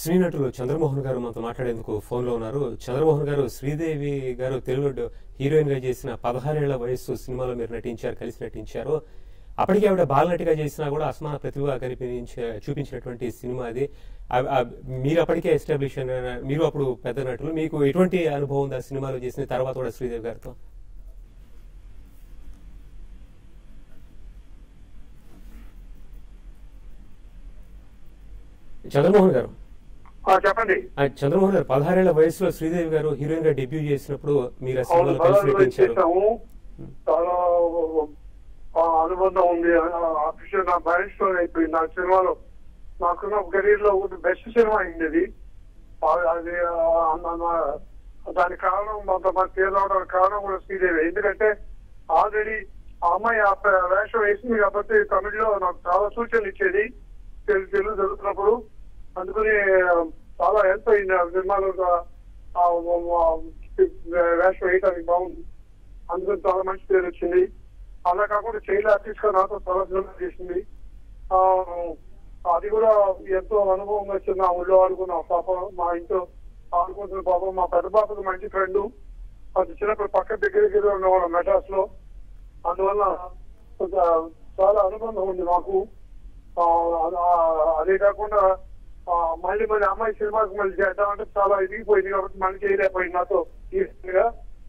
శ్రీ నటులు చంద్రమోహన్ గారు మనతో మాట్లాడేందుకు ఫోన్ లో ఉన్నారు చంద్రమోహన్ గారు శ్రీదేవి గారు తెలుగు హీరోయిన్ గా చేసిన పదహారేళ్ల వయస్సు సినిమాలో మీరు నటించారు కలిసి నటించారు అప్పటికే ఆవిడ బాలనటిగా చేసినా కూడా అసమాన ప్రతిభ కనిపించే చూపించినటువంటి సినిమా అది ఆ- ఆ మీరు అప్పటికే ఎస్టాబ్లిష్ అయిన మీరు అప్పుడు పెద్ద నటులు మీకు ఎటువంటి అనుభవం ఉంది ఆ సినిమాలో చేసిన తర్వాత కూడా శ్రీదేవి గారితో చంద్రమోహన్ గారు ఆ, చెప్పండి ఆ చంద్రమోహన్ గారు పదహారేళ్ల వయసులో శ్రీదేవి గారు హీరోయిన్ గా డెబ్యూ చేసినప్పుడు మీరు ఆ అవును సినిమాలో కలిసి పదహారు నటించారు చేసాము చాలా ఆ, అనుబంధం ఉంది ఆఫీషియల్ నా బ్యాలెన్స్ స్టోర్ అయిపోయింది నా సినిమాలో నాకున్న కెరీర్ లో ఒకటి బెస్ట్ సినిమా అయింది అది ఆ- అది ఆ, నా- నా- దానికి కారణం అంత మంది పేరు రావడానికి కారణం కూడా శ్రీదేవి ఎందుకంటే ఆల్రెడీ ఆ అమ్మాయి ఆ ప- వేషం వేసింది కాబట్టి తమిళ్లో నాకు చాలా సూచనలు ఇచ్చేది తెలుగు తెలుగు చదువుతున్నప్పుడు అందుకని ఆ, చాలా హెల్ప్ అయింది ఆ సినిమాలో ఆ- ఆ ఆ వేషం వేయడానికి బాగుంది అందుకని చాలా మంచి పేరు వచ్చింది అలా కాకుండా చైల్డ్ ఆర్టిస్ట్ గా నాతో చాలా సినిమా చేసింది ఆ, అది కూడా ఎంతో అనుభవం వచ్చింది నా ఊళ్ళో ఆడుకున్న పాప మా ఇంట్లో ఆడుకుంటున్న పాప మా పెద్ద పాపకు మంచి ఫ్రెండ్ అది చిన్నప్పుడు పక్క దగ్గర దగ్గర ఉండేవాళ్ళం మెడ్రాస్ లో అందువల్ల కొంత చాలా అనుబంధం ఉంది మాకు ఆ, ఆ- అదే కాకుండా ఆ, మళ్ళీ మళ్ళీ అమ్మాయి సినిమాకి మళ్ళీ చేద్దామంటే చాలా ఇదిగిపోయింది కాబట్టి మళ్ళీ చేయలేకపోయింది నాతో ఈజీగా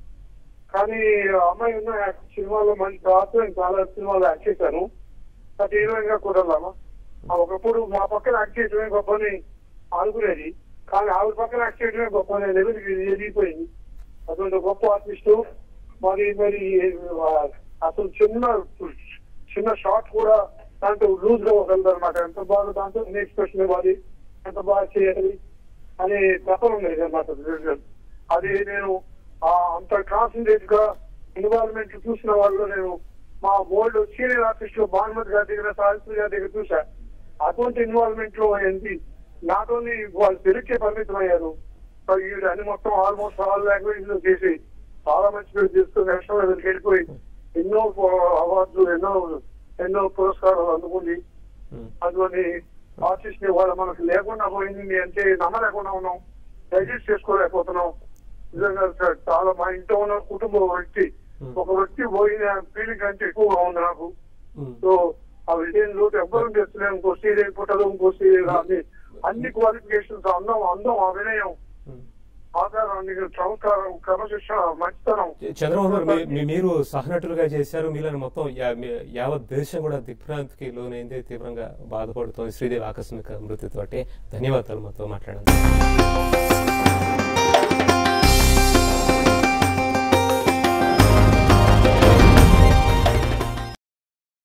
కానీ ఆ అమ్మాయి ఉన్న యాక్ట్ సినిమాలో మంచి తర్వాత నేను చాలా సినిమాలో యాక్ట్ చేశాను అది హీరోయిన్ గా కుదరలామా ఒకప్పుడు మా పక్కన యాక్ట్ చేయడమే గొప్పని అనుకునేది కానీ ఆవిడ పక్కన యాక్ట్ చేయడమే గొప్ప అనే లెవెల్కి ఎదిగిపోయింది అటువంటి గొప్ప ఆర్టిస్ట్ మరి మరి ఆ, అసలు చిన్న చిన్న షాట్ కూడా దాంట్లో లూజ్ గా వదలదు అనమాట ఎంత బాగా దాంట్లో ఎక్స్ప్రెషన్ ఇవ్వాలి ఎంత బాగా చేయాలి అనే తపన ఉండేది అనమాట అది నేను ఆ అంత కాన్సన్ట్రేట్ గా ఇన్వాల్వ్మెంట్ చూసిన వాళ్ళు నేను మా బోర్డు సీనియర్ ఆర్టిస్ట్ లో భానుమతి గారి దగ్గర సావిత్రి గారి దగ్గర చూసా అటువంటి ఇన్వాల్వ్మెంట్ లో ఏంటి నాట్ ఓన్లీ వాళ్ళు తెలుగుకే పరిమితం అయ్యారు మరి ఈవిడ అన్ని మొత్తం ఆల్మోస్ట్ ఆల్ లాంగ్వేజ్ లో చేసి చాలా మంచి పేరు తీసుకుని నేషనల్ లెవెల్కి వెళ్ళిపోయి ఎన్నో అవార్డులు ఎన్నో ఎన్నో పురస్కారాలు అందుకుంది ఉమ్. అందుకని ఆర్టిస్ట్ ని వాళ్ళ మనకు లేకుండా పోయింది అంటే నమ్మలేకుండా ఉన్నాం డైజెస్ట్ చేసుకోలేకపోతున్నాం నిజంగా సార్ చాలా మా ఇంట్లో ఉన్న కుటుంబ వ్యక్తి ఒక వ్యక్తి పోయిన ఫీలింగ్ అంటే ఎక్కువగా ఉంది నాకు ఉమ్. సో ఆ విజయం లోటు ఎవ్వరూ చేస్తలేము ఇంకో సీరియల్ పుట్టదు ఇంకో సీరియల్ అన్ని అన్ని క్వాలిఫికేషన్స్ అందం అందం అభినయం ఉమ్. ఆధారం నీకు సంస్కారం క్రమశిక్షణ మంచితనం చంద్రబాబు గారు మీ- మీ- మీరు సహనటులుగా చేశారు మీలను మొత్తం యా- మీ- యావత్ దేశం కూడా దిగ్భ్రాంతికి లోనైంది తీవ్రంగా బాధపడుతోంది శ్రీదేవి ఆకస్మిక మృతితోటి ధన్యవాదాలు మాతో మాట్లాడండి